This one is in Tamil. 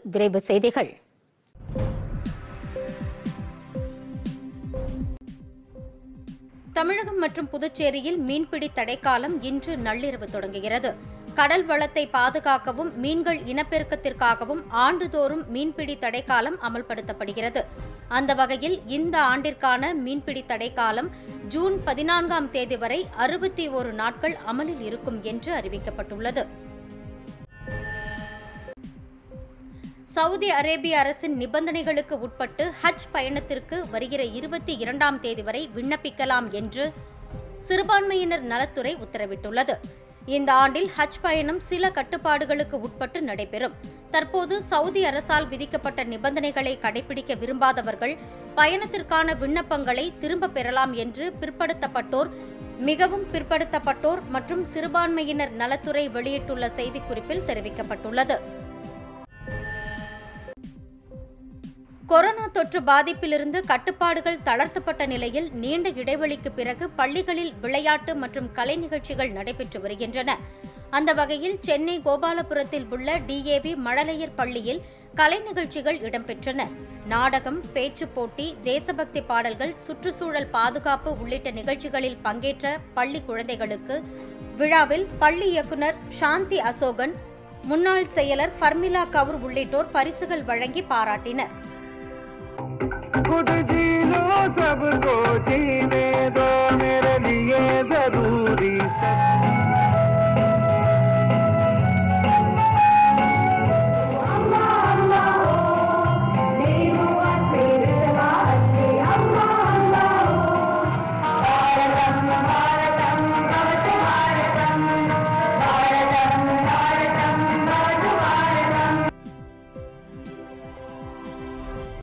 விரைவு செய்திகள் தமிழகம் மற்றும் புதுச்சேரியில் மீன்பிடி தடைக்காலம் இன்று நள்ளிரவு தொடங்குகிறது கடல் வளத்தை பாதுகாக்கவும் மீன்கள் இனப்பெருக்கத்திற்காகவும் ஆண்டுதோறும் மீன்பிடி தடைக்காலம் அமல்படுத்தப்படுகிறது அந்த வகையில் இந்த ஆண்டிற்கான மீன்பிடி தடைக்காலம் ஜூன் பதினான்காம் தேதி வரை அறுபத்தி ஒரு நாட்கள் அமலில் இருக்கும் என்று அறிவிக்கப்பட்டுள்ளது சவுதி அரேபிய அரசின் நிபந்தனைகளுக்கு உட்பட்டு ஹஜ் பயணத்திற்கு வருகிற இருபத்தி இரண்டாம் தேதி வரை விண்ணப்பிக்கலாம் என்று சிறுபான்மையினர் நலத்துறை உத்தரவிட்டுள்ளது இந்த ஆண்டில் ஹஜ் பயணம் சில கட்டுப்பாடுகளுக்கு உட்பட்டு நடைபெறும் தற்போது சவுதி அரசால் விதிக்கப்பட்ட நிபந்தனைகளை கடைபிடிக்க விரும்பாதவர்கள் பயணத்திற்கான விண்ணப்பங்களை திரும்பப் பெறலாம் என்று பிற்படுத்தப்பட்டோர் மிகவும் பிற்படுத்தப்பட்டோர் மற்றும் சிறுபான்மையினர் நலத்துறை வெளியிட்டுள்ள செய்திக்குறிப்பில் தெரிவிக்கப்பட்டுள்ளது கொரோனா தொற்று பாதிப்பிலிருந்து கட்டுப்பாடுகள் தளர்த்தப்பட்ட நிலையில் நீண்ட இடைவெளிக்கு பிறகு பள்ளிகளில் விளையாட்டு மற்றும் கலை நிகழ்ச்சிகள் நடைபெற்று வருகின்றன அந்த வகையில் சென்னை கோபாலபுரத்தில் உள்ள டிஏவி மழலையர் பள்ளியில் கலை நிகழ்ச்சிகள் இடம்பெற்றன நாடகம் பேச்சுப் போட்டி தேசபக்தி பாடல்கள் சுற்றுச்சூழல் பாதுகாப்பு உள்ளிட்ட நிகழ்ச்சிகளில் பங்கேற்ற பள்ளி குழந்தைகளுக்கு விழாவில் பள்ளி இயக்குநர் சாந்தி அசோகன் முன்னாள் செயலர் ஃபர்மிளா கவுர் உள்ளிட்டோர் பரிசுகள் வழங்கி பாராட்டினர் खुद जी लो सबको जीने दो मेरे लिए जरूरी सब